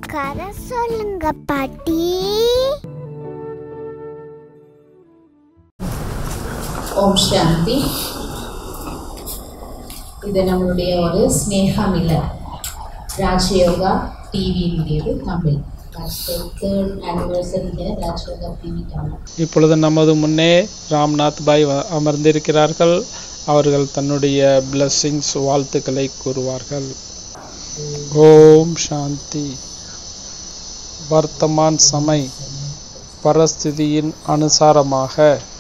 கதை சொல்லுங்க பாட்டி ஓம் சாந்தி இது நம்மளுடைய ஒரு ஸ்னேகம் இல்லை ராஜயோகா டிவியினுடையது தமிழ் தேர்ட் ஆனிவர்சரியில் ராஜயோகா டிவி தமிழ் இப்பொழுது நமது முன்னே ராம்நாத் பாய் வ- அமர்ந்திருக்கிறார்கள் அவர்கள் தன்னுடைய பிளஸ்ஸிங்ஸ் வாழ்த்துக்களை கூறுவார்கள் ஓம் சாந்தி வர்த்தமான் சமை பரஸ்திதியின் அனுசாரமாக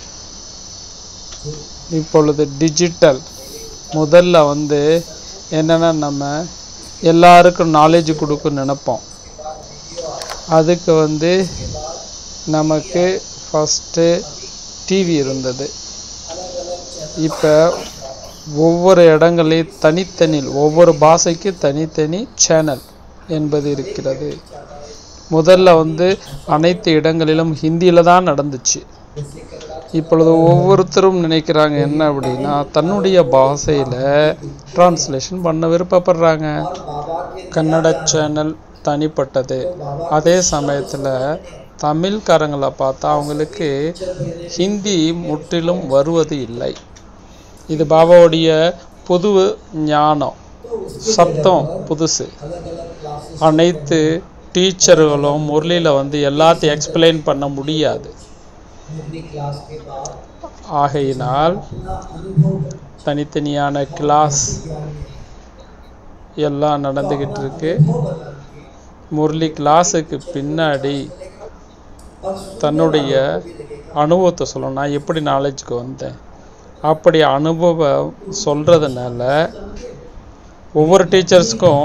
இப்பொழுது டிஜிட்டல் முதல்ல வந்து என்னென்னா நம்ம எல்லாருக்கும் நாலேஜ் கொடுக்க நினைப்போம் அதுக்கு வந்து நமக்கு ஃபஸ்ட்டு டிவி இருந்தது இப்போ ஒவ்வொரு இடங்களையும் தனித்தனி ஒவ்வொரு பாஷைக்கு தனித்தனி சேனல் என்பது இருக்கிறது முதல்ல வந்து அனைத்து இடங்களிலும் ஹிந்தியில் தான் நடந்துச்சு இப்பொழுது ஒவ்வொருத்தரும் நினைக்கிறாங்க என்ன அப்படின்னா தன்னுடைய பாஷையில் டிரான்ஸ்லேஷன் பண்ண விருப்பப்படுறாங்க கன்னட சேனல் தனிப்பட்டது அதே சமயத்தில் தமிழ்காரங்களை பார்த்தா அவங்களுக்கு ஹிந்தி முற்றிலும் வருவது இல்லை இது பாபாவுடைய புது ஞானம் சப்தம் புதுசு அனைத்து டீச்சர்களும் முரளியில் வந்து எல்லாத்தையும் எக்ஸ்பிளைன் பண்ண முடியாது ஆகையினால் தனித்தனியான கிளாஸ் எல்லாம் நடந்துக்கிட்டு இருக்கு முரளி கிளாஸுக்கு பின்னாடி தன்னுடைய அனுபவத்தை சொல்லணும் நான் எப்படி நாலேஜுக்கு வந்தேன் அப்படி அனுபவம் சொல்கிறதுனால ஒவ்வொரு டீச்சர்ஸ்க்கும்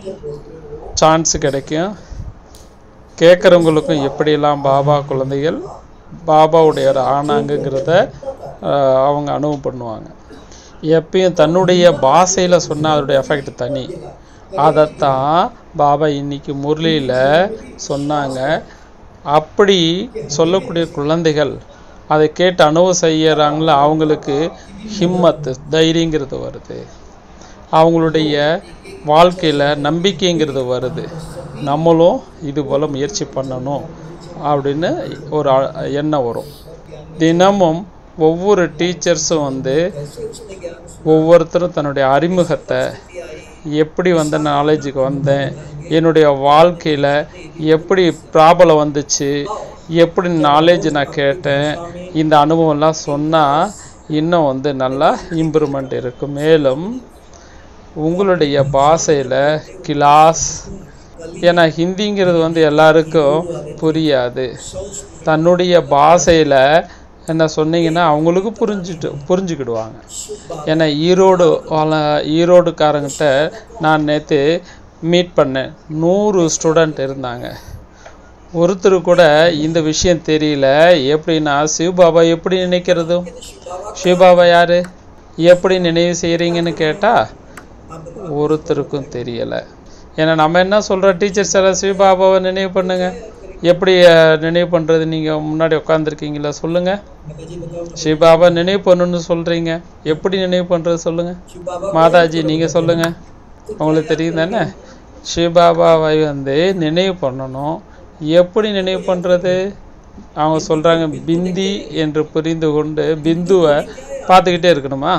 சான்ஸ் கிடைக்கும் கேட்குறவங்களுக்கும் எப்படியெல்லாம் பாபா குழந்தைகள் பாபாவுடைய ஆனாங்கங்கிறத ஆஹ், அவங்க அனுபவம் பண்ணுவாங்க எப்பயும் தன்னுடைய பாஷையில் சொன்னால் அதோடைய எஃபெக்ட் தனி அதைத்தான் பாபா இன்னைக்கு முரளியில் சொன்னாங்க அப்படி சொல்லக்கூடிய குழந்தைகள் அதை கேட்டு அனுபவம் செய்யறாங்களோ அவங்களுக்கு ஹிம்மத்து தைரியங்கிறது வருது அவங்களுடைய வாழ்க்கையில் நம்பிக்கைங்கிறது வருது நம்மளும் இது போல் முயற்சி பண்ணணும் அப்படின்னு ஒரு அ- எண்ணம் வரும் தினமும் ஒவ்வொரு டீச்சர்ஸும் வந்து ஒவ்வொருத்தரும் தன்னுடைய அறிமுகத்தை எப்படி வந்த நாலேஜுக்கு வந்தேன் என்னுடைய வாழ்க்கையில் எப்படி ப்ராப்ளம் வந்துச்சு எப்படி நாலேஜ் நான் கேட்டேன் இந்த அனுபவம்லாம் சொன்னால் இன்னும் வந்து நல்லா இம்ப்ரூவ்மெண்ட் இருக்கும் மேலும் உங்களுடைய பாஷையில் கிளாஸ் ஏன்னா ஹிந்திங்கிறது வந்து எல்லாருக்கும் புரியாது தன்னுடைய பாஷையில் என்ன சொன்னீங்கன்னா அவங்களுக்கு புரிஞ்சுட்டு புரிஞ்சுக்கிடுவாங்க ஏன்னா ஈரோடு வாழ- ஈரோடுக்காரங்கிட்ட நான் நேற்று மீட் பண்ணேன் நூறு ஸ்டூடெண்ட் இருந்தாங்க ஒருத்தர் கூட இந்த விஷயம் தெரியல எப்படின்னா சிவபாபா எப்படி நினைக்கிறது சிவபாபா யாரு எப்படி நினைவு செய்கிறீங்கன்னு கேட்டால் ஒருத்தருக்கும் தெரியலை ஏன்னா நம்ம என்ன சொல்கிறோம் டீச்சர்ஸ் எல்லாம் சிவபாபாவை நினைவு பண்ணுங்க எப்படி அஹ், நினைவு பண்ணுறது நீங்கள் முன்னாடி உட்காந்துருக்கீங்களா சொல்லுங்கள் சிவபாபா நினைவு பண்ணணும்னு சொல்கிறீங்க எப்படி நினைவு பண்ணுறது சொல்லுங்கள் மாதாஜி நீங்கள் சொல்லுங்கள் உங்களுக்கு தெரியும் தானே சிவபாபாவை வந்து நினைவு பண்ணணும் எப்படி நினைவு பண்ணுறது அவங்க சொல்கிறாங்க பிந்தி என்று புரிந்து கொண்டு பிந்துவை பார்த்துக்கிட்டே இருக்கணுமா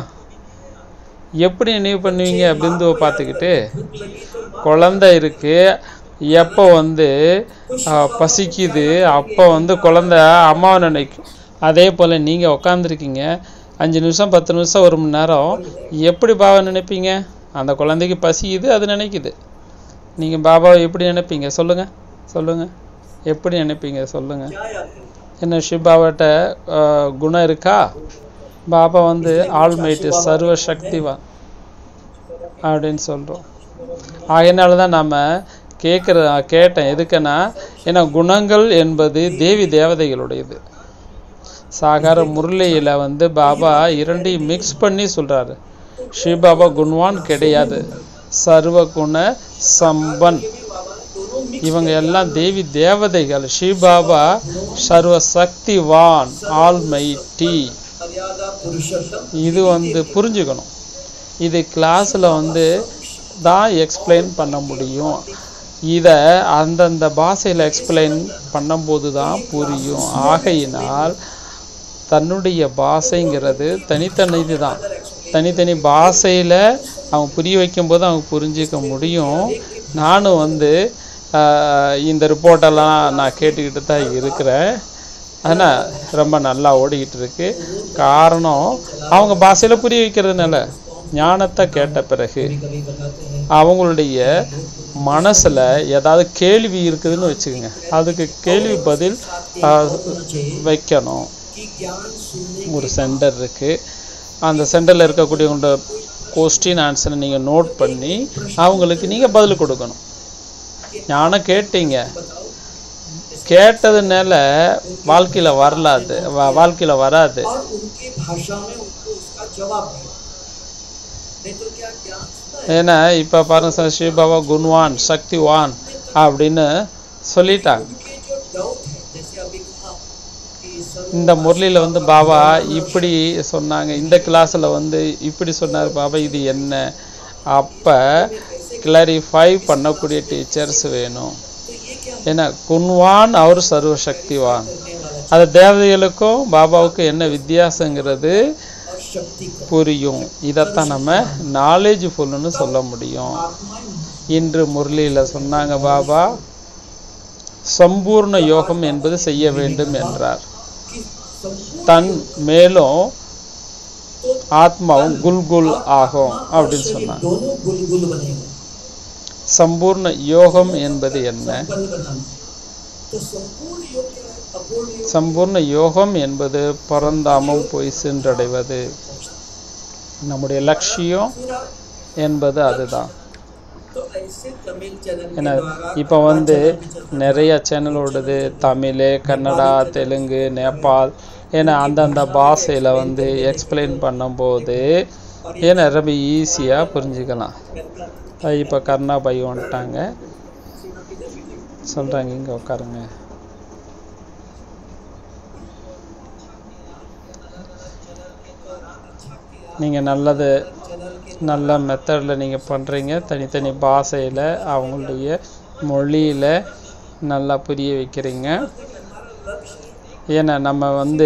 எப்படி நினைவு பண்ணுவீங்க பிந்துவை பார்த்துக்கிட்டு குழந்தை இருக்கு எப்போ வந்து ஆ, பசிக்குது அப்போ வந்து குழந்தை அம்மாவை நினைக்கும் அதே போல் நீங்கள் உக்காந்துருக்கீங்க அஞ்சு நிமிஷம் பத்து நிமிஷம் ஒரு மணி நேரம் எப்படி பாபா நினைப்பீங்க அந்த குழந்தைக்கு பசிக்குது அது நினைக்குது நீங்கள் பாபாவை எப்படி நினைப்பீங்க சொல்லுங்கள் சொல்லுங்கள் எப்படி நினைப்பீங்க சொல்லுங்கள் என்ன சிவபாபாட்ட ஆ, குணம் இருக்கா பாபா வந்து ஆல்மைட்டு சர்வ சக்திவான் அப்படின்னு சொல்கிறோம் அதனால தான் நம்ம கேட்குற கேட்டேன் எதுக்குன்னா ஏன்னா குணங்கள் என்பது தேவி தேவதைகளுடையது சாகார முரளியில் வந்து பாபா இரண்டையும் மிக்ஸ் பண்ணி சொல்கிறாரு ஸ்ரீபாபா குணவான் கிடையாது சர்வ குண சம்பன் இவங்க எல்லாம் தேவி தேவதைகள் ஸ்ரீபாபா சர்வ சக்திவான் ஆல்மைட்டி இது வந்து புரிஞ்சுக்கணும் இது கிளாஸில் வந்து தான் எக்ஸ்பிளைன் பண்ண முடியும் இதை அந்தந்த பாஷையில் எக்ஸ்பிளைன் பண்ணும்போது தான் புரியும் ஆகையினால் தன்னுடைய பாஷைங்கிறது தனித்தனிது தான் தனித்தனி பாஷையில் அவங்க புரிய வைக்கும்போது அவங்க புரிஞ்சிக்க முடியும் நானும் வந்து ஆஹ், இந்த ரிப்போர்ட்டெல்லாம் நான் கேட்டுக்கிட்டு தான் இருக்கிறேன் ஆனால் ரொம்ப நல்லா ஓடிக்கிட்டு இருக்கு காரணம் அவங்க பாஷையில் புரிய வைக்கிறதுனால ஞானத்தை கேட்ட பிறகு அவங்களுடைய மனசில் ஏதாவது கேள்வி இருக்குதுன்னு வச்சுக்கோங்க அதுக்கு கேள்வி பதில் ஆஹ், வைக்கணும் ஒரு சென்டர் இருக்குது அந்த சென்டரில் இருக்கக்கூடியவங்களோட கொஸ்டின் ஆன்சரை நீங்கள் நோட் பண்ணி அவங்களுக்கு நீங்கள் பதில் கொடுக்கணும் ஞானம் கேட்டீங்க கேட்டதுனால வாழ்க்கையில் வரலாது வா- வாழ்க்கையில் வராது और उनकी भाषा में उनको उसका जवाब दे नहीं तो क्या ज्ञान ஏன்னா இப்போ பாருங்க சார் சிவபாபா குன்வான் சக்திவான் அப்படின்னு சொல்லிட்டாங்க उनके जो डाउट है जैसे अभी कहा कि सर्व இந்த முரளியில் வந்து பாபா இப்படி சொன்னாங்க இந்த கிளாஸில் வந்து இப்படி சொன்னார் பாபா இது என்ன அப்போ கிளாரிஃபை பண்ணக்கூடிய டீச்சர்ஸ் வேணும் ஏன்னா குன்வான் அவர் சர்வசக்திவான் அது தேவதைகளுக்கும் பாபாவுக்கும் என்ன வித்தியாசங்கிறது और शक्ति का புரியும் இதைத்தான் நம்ம நாலேஜ் ஃபுல்லுன்னு சொல்ல முடியும் இன்று முரளியில் சொன்னாங்க பாபா சம்பூர்ண யோகம் என்பது செய்ய வேண்டும் என்றார் कि संपूर्ण தன் மேலும் ஆத்மாவும் குல்குல் ஆகும் அப்படின்னு சொன்னாங்க दोनों गुलगुल बनेगा சம்பூர்ண யோகம் என்பது என்ன संपन्न बनाना तो संपूर्ण योग क्या है अपूर्ण योग சம்பூர்ண யோகம் என்பது பரந்தாமம் போய் சென்றடைவது நம்முடைய லட்சியம் पूरा என்பது அதுதான் तो ऐसे तमिल चैनल के ஏன்னா द्वारा இப்போ வந்து நிறைய சேனல் ஓடுது தமிழ் கன்னடா தெலுங்கு நேபாள் ஏன்னா அந்தந்த பாஷையில் வந்து எக்ஸ்பிளைன் பண்ணும்போது ஏன்னா ரொம்ப ஈஸியாக புரிஞ்சுக்கலாம் இப்போ கர்ணா பை வந்துட்டாங்க சொல்கிறாங்க இங்கே உட்காருங்க நீங்கள் நல்லது நல்ல மெத்தடில் நீங்கள் பண்ணுறீங்க தனித்தனி பாஷையில் அவங்களுடைய மொழியில் நல்லா புரிய வைக்கிறீங்க ஏன்னா நம்ம வந்து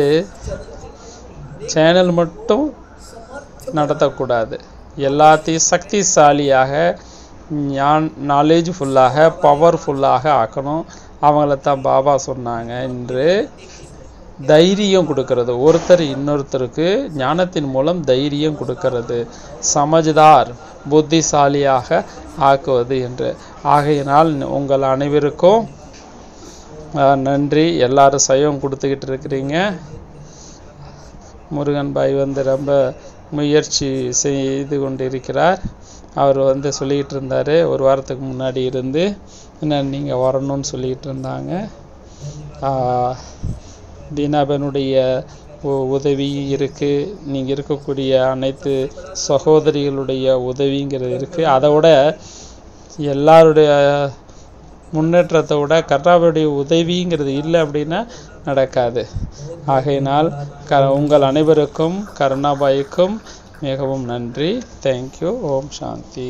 சேனல் மட்டும் நடத்தக்கூடாது எல்லாத்தையும் சக்திசாலியாக ஞான் நாலேஜ்ஃபுல்லாக பவர்ஃபுல்லாக ஆக்கணும் அவங்கள தான் பாபா சொன்னாங்க என்று தைரியம் கொடுக்கிறது ஒருத்தர் இன்னொருத்தருக்கு ஞானத்தின் மூலம் தைரியம் கொடுக்கிறது சமஜ்தார் புத்திசாலியாக ஆக்குவது என்று ஆகையினால் உங்கள் அனைவருக்கும் ஆஹ், நன்றி எல்லாரும் சயம் கொடுத்துக்கிட்டு இருக்கிறீங்க முருகன் பாய் வந்து ரொம்ப முயற்சி செய்து கொண்டிருக்கிறார் அவர் வந்து சொல்லிக்கிட்டு இருந்தார் ஒரு வாரத்துக்கு முன்னாடி இருந்து என்ன நீங்கள் வரணும்னு சொல்லிக்கிட்டு இருந்தாங்க ஆஹ், தீனாபனுடைய உ- உதவி இருக்குது நீங்கள் இருக்கக்கூடிய அனைத்து சகோதரிகளுடைய உதவிங்கிறது இருக்குது அதை விட எல்லாருடைய முன்னேற்றத்தை விட கர்ணாவுடைய உதவிங்கிறது இல்லை அப்படின்னா நடக்காது ஆகையினால் க உங்கள் அனைவருக்கும் கருணாபாய்க்கும் மிகவும் நன்றி தேங்க்யூ ஓம் சாந்தி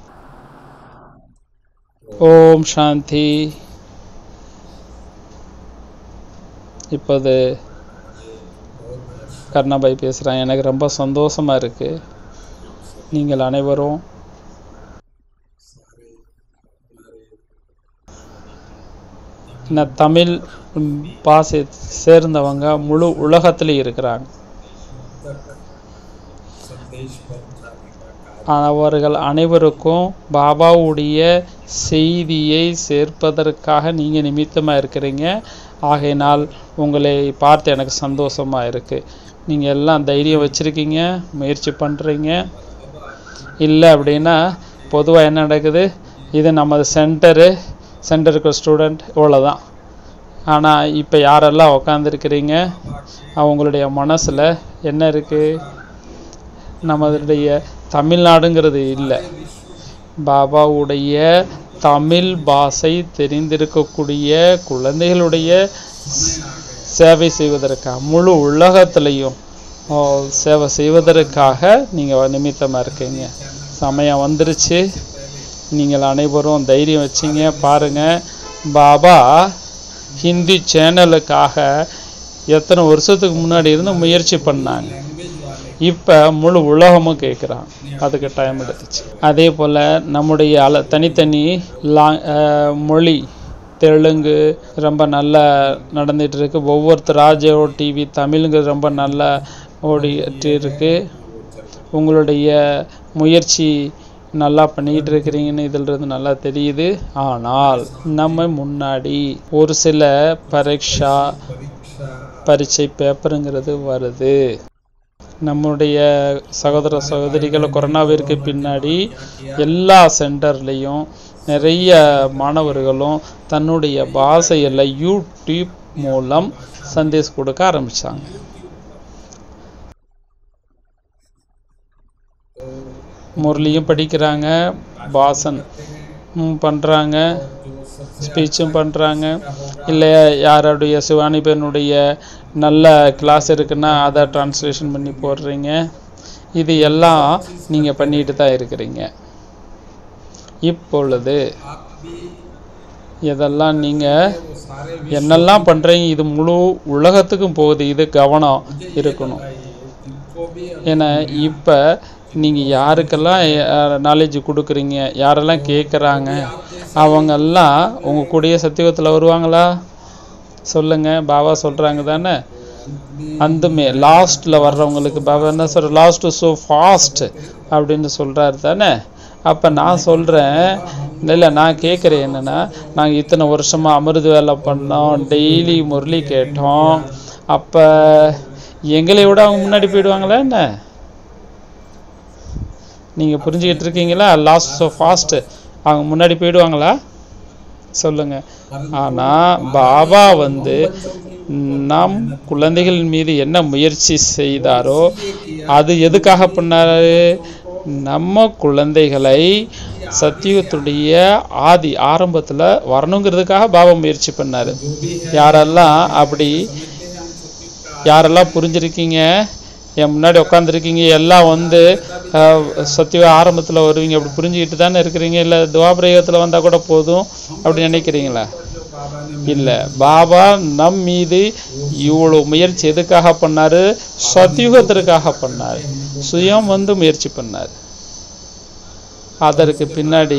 ஓம் சாந்தி இப்போது கருணாபாய் பேசுகிறேன் எனக்கு ரொம்ப சந்தோஷமாக இருக்குது நீங்கள் அனைவரும் இந்த தமிழ் ம், பாஷை சேர்ந்தவங்க முழு உலகத்துலேயும் இருக்கிறாங்க அவர்கள் அனைவருக்கும் பாபாவுடைய செய்தியை சேர்ப்பதற்காக நீங்கள் நிமித்தமாக இருக்கிறீங்க ஆகையினால் உங்களை பார்த்து எனக்கு சந்தோஷமாக இருக்குது நீங்கள் எல்லாம் தைரியம் வச்சுருக்கீங்க முயற்சி பண்ணுறீங்க இல்லை அப்படின்னா பொதுவாக என்ன நடக்குது இது நமது சென்டரு சென்டருக்கு ஸ்டூடெண்ட் இவ்வளோதான் ஆனால் இப்போ யாரெல்லாம் உக்காந்துருக்கிறீங்க அவங்களுடைய மனசில் என்ன இருக்குது நம்மளுடைய தமிழ்நாடுங்கிறது இல்லை பாபாவுடைய தமிழ் பாஷை தெரிந்திருக்கக்கூடிய குழந்தைகளுடைய ஸ்- சேவை செய்வதற்காக முழு உலகத்திலையும் ஓ, சேவை செய்வதற்காக நீங்கள் நிமித்தமாக இருக்கீங்க சமயம் வந்துருச்சு நீங்கள் அனைவரும் தைரியம் வச்சிங்க பாருங்கள் பாபா ஹிந்தி சேனலுக்காக எத்தனை வருஷத்துக்கு முன்னாடி இருந்து முயற்சி பண்ணாங்க இப்போ முழு உலகமும் கேட்குறான் அதுக்கு டைம் எடுத்துச்சு அதே போல் நம்முடைய அல தனித்தனி லா அஹ், மொழி தெலுங்கு ரொம்ப நல்லா நடந்துட்டு இருக்கு ஒவ்வொருத்தர் ராஜோ டிவி தமிழுங்க ரொம்ப நல்லா ஓடிட்டு இருக்கு உங்களுடைய முயற்சி நல்லா பண்ணிக்கிட்டு இருக்கிறீங்கன்னு இதில் இருந்து நல்லா தெரியுது ஆனால் நம்ம முன்னாடி ஒரு சில பரீட்சா பரீட்சை பேப்பருங்கிறது வருது நம்முடைய சகோதர சகோதரிகள் கொரோனாவிற்கு பின்னாடி எல்லா சென்டர்லேயும் நிறைய மாணவர்களும் தன்னுடைய பாஷையில் யூடியூப் மூலம் சந்தேஷ் கொடுக்க ஆரம்பித்தாங்க முரளியும் படிக்கிறாங்க பாசன் பண்ணுறாங்க ஸ்பீச்சும் பண்ணுறாங்க இல்லை யாருடைய சிவானி பெண்ணுடைய நல்ல கிளாஸ் இருக்குன்னா அதை ட்ரான்ஸ்லேஷன் பண்ணி போடுறீங்க இது எல்லாம் நீங்கள் பண்ணிட்டு தான் இருக்கிறீங்க இப்பொழுது இதெல்லாம் நீங்கள் என்னெல்லாம் பண்ணுறீங்க இது முழு உலகத்துக்கும் போகுது இது கவனம் இருக்கணும் ஏன்னா இப்போ நீங்கள் யாருக்கெல்லாம் நாலேஜ் கொடுக்குறீங்க யாரெல்லாம் கேட்குறாங்க அவங்கெல்லாம் உங்கள் கூடயே சத்தியத்தில் வருவாங்களா சொல்லுங்க பாபா சொல்கிறாங்க தானே அந்துமே லாஸ்ட்டில் வர்றவங்களுக்கு பாபா என்ன சொல்ற லாஸ்ட் ஸோ ஃபாஸ்ட் அப்படின்னு சொல்கிறாரு தானே அப்போ நான் சொல்கிறேன் இல்லை நான் கேட்குறேன் என்னென்னா நாங்கள் இத்தனை வருஷமாக அமிர்த வேலை பண்ணோம் டெய்லி முரளி கேட்டோம் அப்போ எங்களை விட அவங்க முன்னாடி போயிடுவாங்களா என்ன நீங்கள் புரிஞ்சுக்கிட்டு இருக்கீங்களா லாஸ்ட் ஸோ ஃபாஸ்ட்டு அவங்க முன்னாடி போயிடுவாங்களா சொல்லுங்க ஆனால் பாபா வந்து நம் குழந்தைகள் மீது என்ன முயற்சி செய்தாரோ அது எதுக்காக பண்ணாரு நம்ம குழந்தைகளை சத்தியுகத்துடைய ஆதி ஆரம்பத்தில் வரணுங்கிறதுக்காக பாபா முயற்சி பண்ணாரு யாரெல்லாம் அப்படி யாரெல்லாம் புரிஞ்சிருக்கீங்க என் முன்னாடி உட்காந்துருக்கீங்க எல்லாம் வந்து அஹ், சத்திய ஆரம்பத்தில் வருவீங்க அப்படி புரிஞ்சுக்கிட்டு தானே இருக்கிறீங்க இல்லை துவாபிரயோகத்தில் வந்தால் கூட போதும் அப்படி நினைக்கிறீங்களா இல்லை பாபா நம் மீது இவ்வளோ முயற்சி எதுக்காக பண்ணாரு சத்தியுகத்திற்காக பண்ணார் சுயம் வந்து முயற்சி பண்ணார் அதற்கு பின்னாடி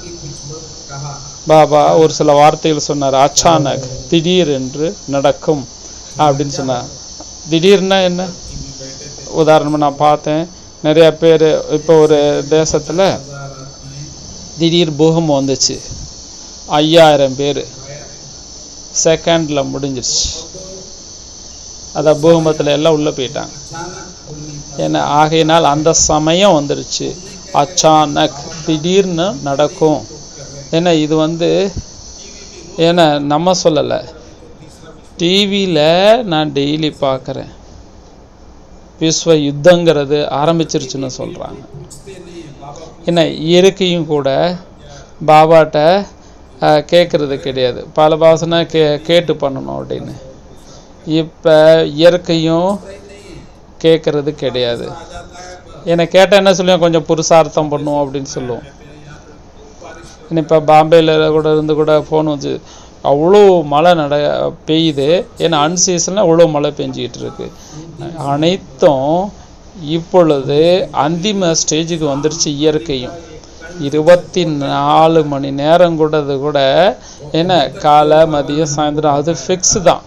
பாபா ஒரு சில வார்த்தைகள் சொன்னார் அச்சானக் திடீர் என்று நடக்கும் அப்படின்னு சொன்னார் திடீர்னா என்ன உதாரணமாக நான் பார்த்தேன் நிறைய பேர் இப்போ ஒரு தேசத்தில் திடீர் பூகம்பம் வந்துச்சு ஐயாயிரம் பேர் செகண்டில் முடிஞ்சிருச்சு அதான் பூகம்பத்தில் எல்லாம் உள்ளே போயிட்டாங்க ஏன்னா ஆகையினால் அந்த சமயம் வந்துருச்சு அச்சானக் திடீர்னு நடக்கும் ஏன்னா இது வந்து ஏன்னா நம்ம சொல்லலை டிவியில் நான் டெய்லி பார்க்குறேன் விஸ்வ யுத்தங்கிறது ஆரம்பிச்சிருச்சுன்னு சொல்கிறாங்க என்ன இயற்கையும் கூட பாபாட்ட கேட்குறது கிடையாது பல பாசனை கே கேட்டு பண்ணணும் அப்படின்னு இப்போ இயற்கையும் கேட்குறது கிடையாது என்னை கேட்டால் என்ன சொல்லுவோம் கொஞ்சம் புருஷார்த்தம் பண்ணுவோம் அப்படின்னு சொல்லுவோம் இப்போ பாம்பேயில் கூட இருந்து கூட ஃபோன் வச்சு அவ்வளோ மழை நட பெய்யுது ஏன்னா அன்சீசனில் அவ்வளோ மழை பெஞ்சிக்கிட்டு இருக்கு அனைத்தும் இப்பொழுது அந்திம ஸ்டேஜுக்கு வந்துருச்சு இயற்கையும் இருபத்தி நாலு மணி நேரம் கூட அது கூட என்ன காலை மதியம் சாயந்தரம் அது ஃபிக்ஸ் தான்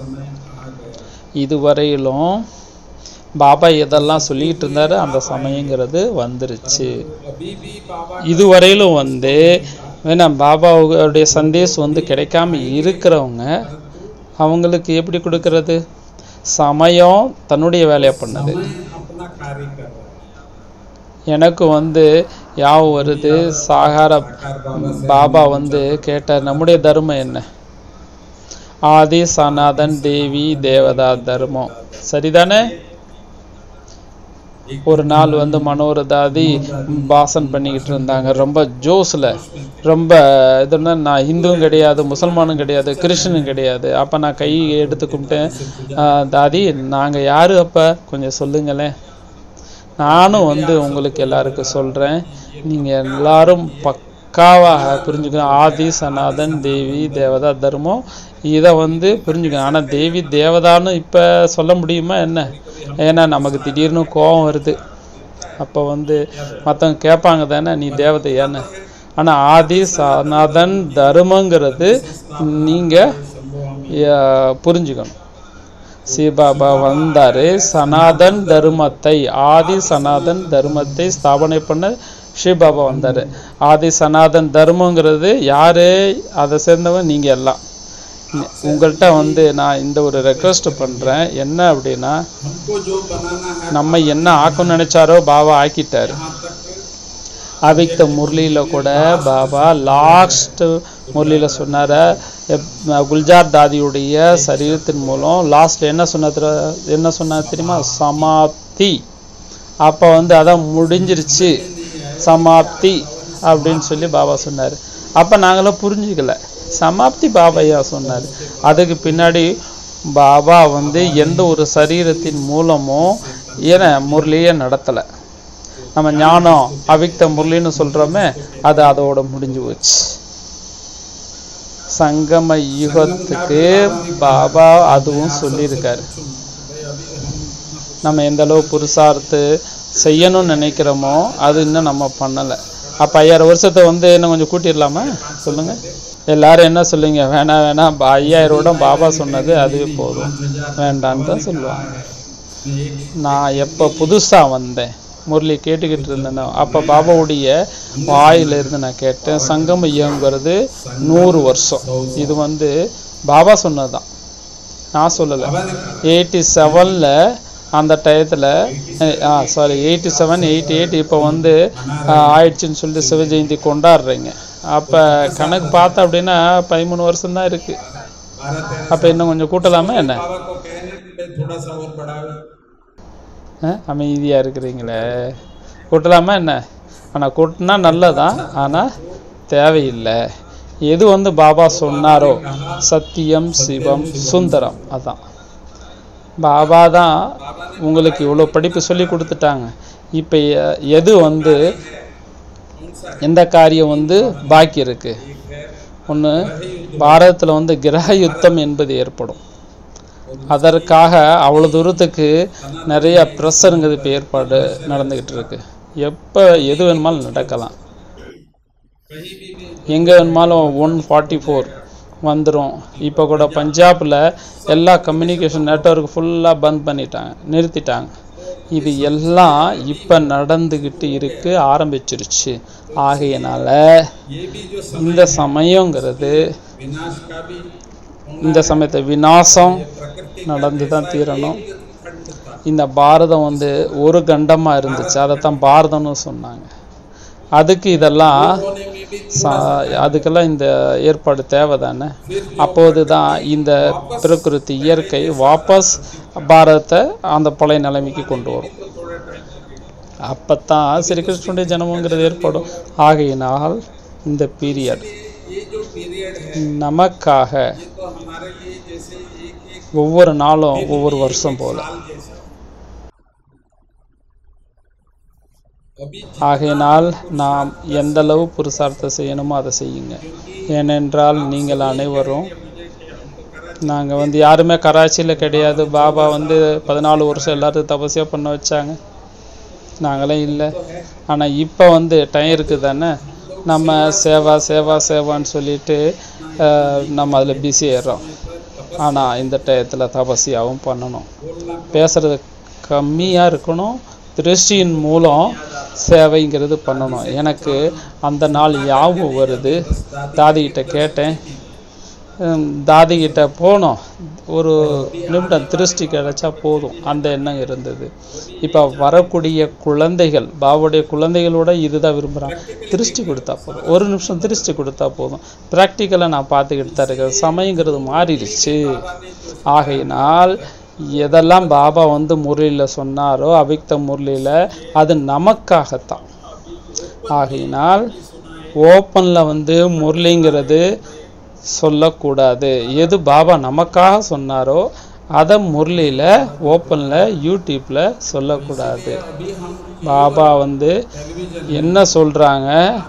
இதுவரையிலும் பாபா எதெல்லாம் சொல்லிட்டு இருந்தாரு அந்த சமயங்கிறது வந்துருச்சு இதுவரையிலும் வந்து வேணா பாபாவுடைய சந்தேஷம் வந்து கிடைக்காம இருக்கிறவங்க அவங்களுக்கு எப்படி கொடுக்கறது சமயம் தன்னுடைய வேலையை பண்ணது अपना कार्य कर रहा है எனக்கு வந்து யாவும் வருது சாகார பாபா வந்து கேட்டார் நம்முடைய தர்மம் என்ன ஆதி சனாதன் தேவி தேவதா தர்மம் சரிதானே ஒரு நாள் வந்து மனோரதாதி பாசன் பண்ணிக்கிட்டு இருந்தாங்க ரொம்ப ஜோஸில் ரொம்ப இதுன்னா நான் இந்துவும் கிடையாது முசல்மானும் கிடையாது கிறிஸ்டனும் கிடையாது அப்போ நான் கை எடுத்து கும்பிட்டேன் "ஆஹ், தாதி நாங்கள் யார் அப்போ கொஞ்சம் சொல்லுங்களேன் நானும் வந்து உங்களுக்கு எல்லாருக்கும் சொல்கிறேன் நீங்கள் எல்லாரும் பக் பக்காவாக புரிஞ்சுக்கணும் ஆதி சனாதன் தேவி தேவதா தர்மம் இதை வந்து புரிஞ்சுக்கணும் ஆனால் தேவி தேவதான்னு இப்போ சொல்ல முடியுமா என்ன ஏன்னா நமக்கு திடீர்னு கோபம் வருது அப்போ வந்து மற்றவங்க கேட்பாங்க தானே நீ தேவதையான்னு ஆனால் ஆதி சனாதன் தர்மங்கிறது நீங்கள் புரிஞ்சுக்கணும் சிவபாபா வந்தாரு சனாதன் தர்மத்தை ஆதி சனாதன் தர்மத்தை ஸ்தாபனை பண்ண சிவபாபா வந்தாரு ஆதி சனாதன் தர்மங்கிறது யாரு அதை சேர்ந்தவன் நீங்க எல்லாம் நி- உங்கள்கிட்ட வந்து நான் இந்த ஒரு ரெக்வஸ்ட் பண்றேன் என்ன அப்படின்னா हमको जो बनाना है நம்ம என்ன ஆக்கணும்னு நினைச்சாரோ பாபா ஆக்கிட்டாரு यहाँ तक அவிக்த முரளியில கூட பாபா லாஸ்ட் முரளியில சொன்னார குல்ஜார் தாதியுடைய சரீரத்தின் மூலம் லாஸ்ட்ல என்ன சொன்ன என்ன சொன்னார் தெரியுமா சமாப்தி அப்போ வந்து அதான் முடிஞ்சிருச்சு சமாப்தி அப்படின்னு சொல்லி பாபா சொன்னார் அப்போ நாங்களாம் புரிஞ்சுக்கல சமாப்தி பாபையா சொன்னார் அதுக்கு பின்னாடி பாபா வந்து எந்த ஒரு சரீரத்தின் மூலமும் ஏன முரளியை நடத்தலை நம்ம ஞானம் அவிக்த முரளின்னு சொல்றோமே அது அதோட முடிஞ்சு போச்சு சங்கம யுகத்துக்கு பாபா அதுவும் சொல்லியிருக்காரு நம்ம எந்த அளவு புருஷார்த்து செய்யணும்னு நினைக்கிறோமோ அது இன்னும் நம்ம பண்ணலை அப்போ ஐயாயிரம் வருஷத்தை வந்து இன்னும் கொஞ்சம் கூட்டிடலாமா சொல்லுங்க எல்லாரும் என்ன சொல்லுங்க வேணாம் வேணாம் பா- ஐயாயிரம் விட பாபா சொன்னது அதுவே போதும் வேண்டான்னு தான் சொல்லுவாங்க நான் எப்போ புதுசாக வந்தேன் முரளி கேட்டுக்கிட்டு இருந்தேனோ அப்போ பாபாவுடைய வாயிலிருந்து நான் கேட்டேன் சங்கம யுகங்கிறது நூறு வருஷம் இது வந்து பாபா சொன்னதுதான் நான் சொல்லலை எயிட்டி செவனில் அந்த டயத்தில் ஆ sorry eighty seven eighty eight இப்போ வந்து ஆ, ஆயிடுச்சுன்னு சொல்லிட்டு சிவ ஜெயந்தி கொண்டாடுறீங்க அப்போ கணக்கு பார்த்தா அப்படின்னா பதிமூணு வருஷம் தான் இருக்குது बारह तेरह அப்போ இன்னும் கொஞ்சம் கூட்டலாமா என்ன बाबा को कहने कि भाई थोड़ा सा और बढ़ावे அமைதியாக இருக்கிறீங்களே கூட்டலாமா என்ன ஆனால் கூட்டினா நல்லதான் ஆனால் தேவையில்லை எது வந்து பாபா சொன்னாரோ சத்தியம் சிவம் சுந்தரம் அதான் பாபா தான் உங்களுக்கு இவ்வளோ படிப்பு சொல்லி கொடுத்துட்டாங்க இப்போ எது வந்து எந்த காரியம் வந்து பாக்கி இருக்கு ஒன்று பாரதத்தில் வந்து கிரக யுத்தம் என்பது ஏற்படும் அதற்காக அவ்வளோ தூரத்துக்கு நிறைய ப்ரெஷருங்கிறது இப்போ ஏற்பாடு நடந்துக்கிட்டு இருக்கு எப்போ எது வேணுமாலும் நடக்கலாம் எங்கே வேணுமாலும் ஒன் ஃபார்ட்டி ஃபோர் வந்துடும் இப்போ கூட பஞ்சாபில் எல்லா கம்யூனிகேஷன் நெட்வொர்க் ஃபுல்லாக பந்த் பண்ணிட்டாங்க நிறுத்திட்டாங்க இது எல்லாம் இப்போ நடந்துக்கிட்டு இருக்கு ஆரம்பிச்சிருச்சு ஆகையினால ये भी जो இந்த சமயங்கிறது विनाश का भी இந்த சமயத்தை விநாசம் நடந்து தான் தீரணும் இந்த பாரதம் வந்து ஒரு கண்டமாக இருந்துச்சு அதைத்தான் பாரதம்னு சொன்னாங்க அதுக்கு இதெல்லாம் சா- அதுக்கெல்லாம் இந்த ஏற்பாடு தேவை தானே அப்போது தான் இந்த பிரகிருதி இயற்கை வாபஸ் பாரதத்தை அந்த பழைய நிலைமைக்கு கொண்டு வரும் அப்பத்தான் ஸ்ரீகிருஷ்ணனுடைய ஜனமுங்கிறது ஏற்படும் ஆகையினால் இந்த பீரியட் ये जो पीरियड है நமக்காக तो हमारे लिए जैसे एक एक ஒவ்வொரு நாளும் ஒவ்வொரு வருஷம் போல साल जैसा अभी ஆகையினால் நாம் எந்த அளவு புருஷார்த்தம் செய்யணுமோ அதை செய்யுங்க ஏனென்றால் நீங்கள் அனைவரும் நாங்கள் வந்து யாருமே கராச்சியில் கிடையாது பாபா வந்து பதினாலு வருஷம் எல்லாத்தையும் தபசியாக பண்ண வச்சாங்க நாங்களும் இல்லை ஆனால் இப்போ வந்து டைம் இருக்குது தானே நம்ம சேவா சேவா சேவான்னு சொல்லிட்டு அஹ், நம்ம அதில் பிஸி ஆயிடுறோம் ஆனால் இந்த டயத்தில் தபசியாகவும் பண்ணணும் பேசுறது கம்மியாக இருக்கணும் திருஷ்டியின் மூலம் சேவைங்கிறது பண்ணணும் எனக்கு அந்த நாள் ஞாபகம் வருது தாதிகிட்ட கேட்டேன் ஹம், தாதிகிட்ட போனோம் ஒரு நிமிடம் திருஷ்டி கிடைச்சா போதும் அந்த எண்ணம் இருந்தது இப்போ வரக்கூடிய குழந்தைகள் பாபாவுடைய குழந்தைகளோட இதுதான் விரும்புகிறான் திருஷ்டி கொடுத்தா போதும் ஒரு நிமிஷம் திருஷ்டி கொடுத்தா போதும் ப்ராக்டிக்கலாக நான் பார்த்துக்கிட்டு தான் இருக்கேன் சமயங்கிறது மாறிடுச்சு ஆகையினால் எதெல்லாம் பாபா வந்து முரளியில் சொன்னாரோ அவிக்த முரளியில் அது நமக்காகத்தான் ஆகையினால் ஓப்பனில் வந்து முரளிங்கிறது சொல்லக்கூடாது எது பாபா நமக்காக சொன்னாரோ அதை முரளியில் ஓப்பனில் யூடியூப்பில் சொல்லக்கூடாது பாபா வந்து என்ன சொல்கிறாங்க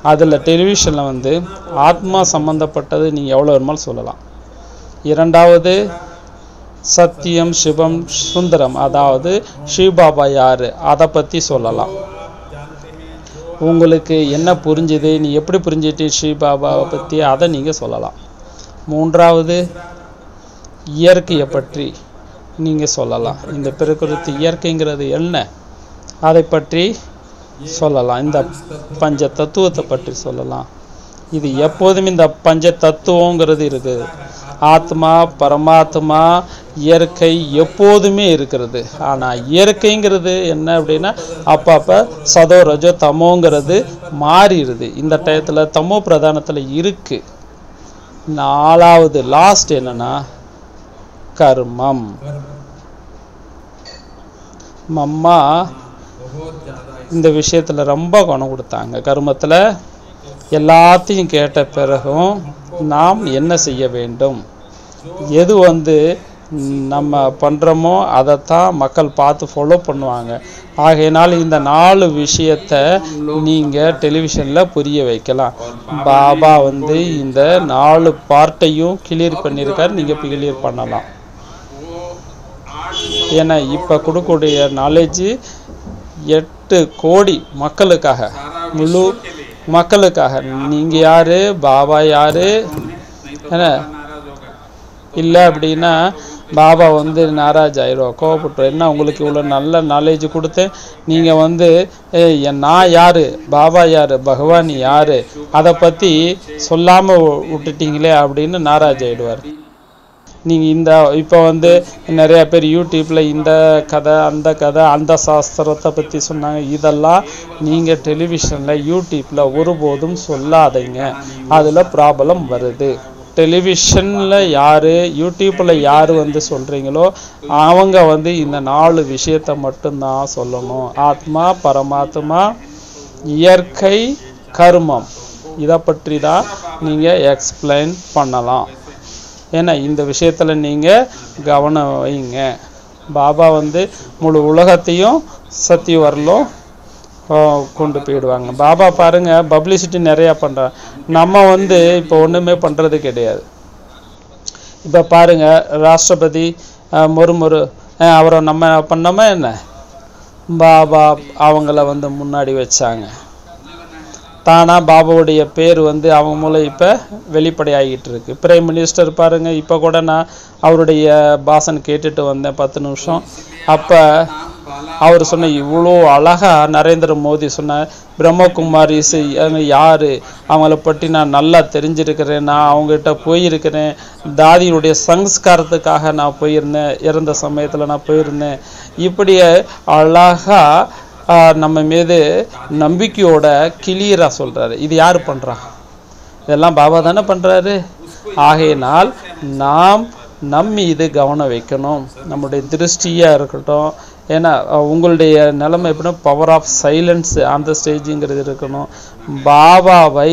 அதில் டெலிவிஷனில் வந்து ஆத்மா சம்பந்தப்பட்டது நீங்கள் எவ்வளோ வேணுமாலும் சொல்லலாம் இரண்டாவது சத்தியம் சிவம் சுந்தரம் அதாவது சிவபாபா யார் அதை பற்றி சொல்லலாம் உங்களுக்கு என்ன புரிஞ்சுது நீ எப்படி புரிஞ்சுட்டு ஸ்ரீபாபாவை பற்றி அதை நீங்கள் சொல்லலாம் மூன்றாவது இயற்கையை பற்றி நீங்கள் சொல்லலாம் இந்த பிரகிருதி இயற்கைங்கிறது என்ன அதை பற்றி சொல்லலாம் இந்த பஞ்ச தத்துவத்தை பற்றி சொல்லலாம் இது எப்போதும் இந்த பஞ்ச தத்துவங்கிறது இருக்குது ஆத்மா பரமாத்மா இயற்கை எப்போதுமே இருக்கிறது ஆனால் இயற்கைங்கிறது என்ன அப்படின்னா அப்பப்போ சதோ ரஜோ தமோங்கிறது மாறிடுது இந்த டயத்தில் தமோ பிரதானத்தில் இருக்கு நாலாவது லாஸ்ட் என்னன்னா கர்மம் மம்மா இந்த விஷயத்துல ரொம்ப கவனம் கொடுத்தாங்க கர்மத்துல எல்லாத்தையும் கேட்ட பிறகும் நாம் என்ன செய்ய வேண்டும் எது வந்து ம், நம்ம பண்றோமோ அதைத்தான் மக்கள் பார்த்து ஃபாலோ பண்ணுவாங்க ஆகையினால் இந்த நாலு விஷயத்த நீங்க டெலிவிஷன்ல புரிய வைக்கலாம் பாபா வந்து இந்த நாலு பார்ட்டையும் கிளியர் பண்ணியிருக்காரு நீங்க கிளியர் பண்ணலாம் ஏன்னா இப்போ கொடுக்கக்கூடிய நாலேஜ் எட்டு கோடி மக்களுக்காக முழு மக்களுக்காக நீங்க யாரு பாபா யாரு என்ன இல்லை அப்படின்னா பாபா வந்து நாராஜ் ஆயிடுவா கோவப்பட்டு என்ன உங்களுக்கு இவ்வளோ நல்ல நாலேஜ் கொடுத்தேன் நீங்கள் வந்து "ஏய், என் நான் யாரு பாபா யாரு பகவான் யாரு அதை பற்றி சொல்லாமல் விட்டுட்டீங்களே அப்படின்னு நாராஜ் ஆயிடுவார் நீங்கள் இந்த இப்போ வந்து நிறைய பேர் யூடியூப்பில் இந்த கதை அந்த கதை அந்த சாஸ்திரத்தை பற்றி சொன்னாங்க இதெல்லாம் நீங்கள் டெலிவிஷனில் யூடியூப்பில் ஒருபோதும் சொல்லாதீங்க அதில் ப்ராப்ளம் வருது டெலிவிஷனில் யார் யூடியூப்பில் யார் வந்து சொல்கிறீங்களோ அவங்க வந்து இந்த நாலு விஷயத்தை மட்டும்தான் சொல்லணும் ஆத்மா பரமாத்மா இயற்கை கர்மம் இதை பற்றி தான் நீங்கள் எக்ஸ்பிளைன் பண்ணலாம் ஏன்னா இந்த விஷயத்தில் நீங்கள் கவனம் வைங்க பாபா வந்து முழு உலகத்தையும் சத்திய வரலும் கொண்டு போயிடுவாங்க பாபா பாருங்க பப்ளிசிட்டி நிறையா பண்ணுறாங்க நம்ம வந்து இப்போ ஒன்றுமே பண்ணுறது கிடையாது இப்போ பாருங்க ராஷ்டிரபதி அஹ், முர்முரு அஹ், அவரை நம்ம பண்ணோமா என்ன பாபா அவங்கள வந்து முன்னாடி வச்சாங்க தானா பாபாவுடைய பேர் வந்து அவங்க மூலம் இப்போ வெளிப்படையாகிட்டு இருக்கு பிரைம் மினிஸ்டர் பாருங்க இப்போ கூட நான் அவருடைய பாசன் கேட்டுட்டு வந்தேன் பத்து நிமிஷம் அப்போ அவர் சொன்ன இவ்வளோ அழகா நரேந்திர மோடி சொன்ன பிரம்மகுமாரிஸ் அவங்க யாரு அவங்கள பற்றி நான் நல்லா தெரிஞ்சிருக்கிறேன் நான் அவங்ககிட்ட போயிருக்கிறேன் தாதியுடைய சம்ஸ்காரத்துக்காக நான் போயிருந்தேன் இறந்த சமயத்தில் நான் போயிருந்தேன் இப்படி அழகா ஆஹ், நம்ம மீது நம்பிக்கையோட கிளியரா சொல்றாரு இது யார் பண்றா இதெல்லாம் பாபா தானே பண்றாரு ஆகையினால் நாம் நம் மீது கவனம் வைக்கணும் நம்முடைய திருஷ்டியா இருக்கட்டும் ஏன்னா அஹ், உங்களுடைய நிலைமை எப்படின்னா பவர் ஆஃப் சைலன்ஸ் அந்த ஸ்டேஜுங்கிறது இருக்கணும் பாபாவை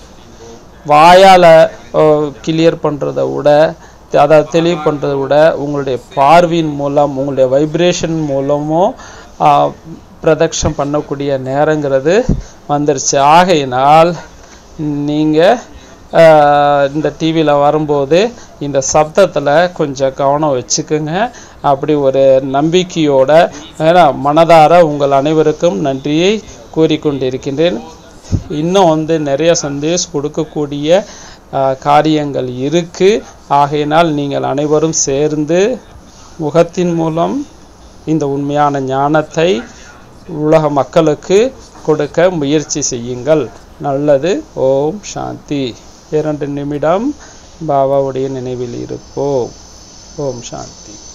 வாயால் கிளியர் பண்ணுறதை விட அதை தெளிவு பண்ணுறதை விட உங்களுடைய பார்வையின் மூலம் உங்களுடைய வைப்ரேஷன் மூலமும் ஆஹ், பிரதக்ஷம் பண்ணக்கூடிய நேரங்கிறது வந்துருச்சு ஆகையினால் நீங்கள் இந்த டிவியில் வரும்போது இந்த சப்தத்தில் கொஞ்சம் கவனம் வச்சுக்கோங்க அப்படி ஒரு நம்பிக்கையோட ஏன்னா மனதார உங்கள் அனைவருக்கும் நன்றியை கூறிக்கொண்டிருக்கின்றேன் இன்னும் வந்து நிறைய சந்தேஷ் கொடுக்கக்கூடிய ஆஹ், காரியங்கள் இருக்கு ஆகையினால் நீங்கள் அனைவரும் சேர்ந்து முகத்தின் மூலம் இந்த உண்மையான ஞானத்தை உலக மக்களுக்கு கொடுக்க முயற்சி செய்யுங்கள் நல்லது ஓம் சாந்தி இரண்டு நிமிடம் பாபாவுடைய நினைவில் இருப்போம் ஓம் சாந்தி